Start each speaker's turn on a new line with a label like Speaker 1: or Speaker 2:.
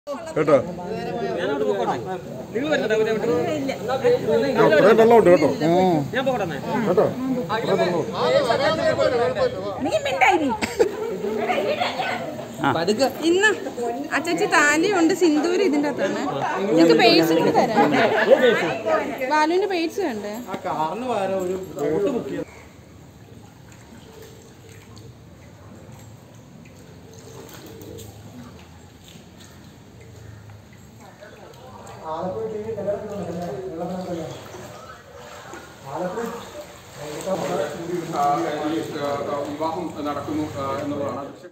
Speaker 1: കേട്ടോ ആ, അത്രയും വെള്ളമുണ്ട് കേട്ടോ കേട്ടോ
Speaker 2: ഇന്ന് അച്ചച്ചി താലിയുണ്ട് സിന്ദൂര് ഇതിന്റെ അകത്താണ് നിങ്ങൾക്ക് പേഴ്സ് കൂടെ തരാം ബാലുവിന്റെ പേഴ്സ് കണ്ടേ
Speaker 3: വിവാഹം നടക്കുന്നു എന്നുള്ളതാണ്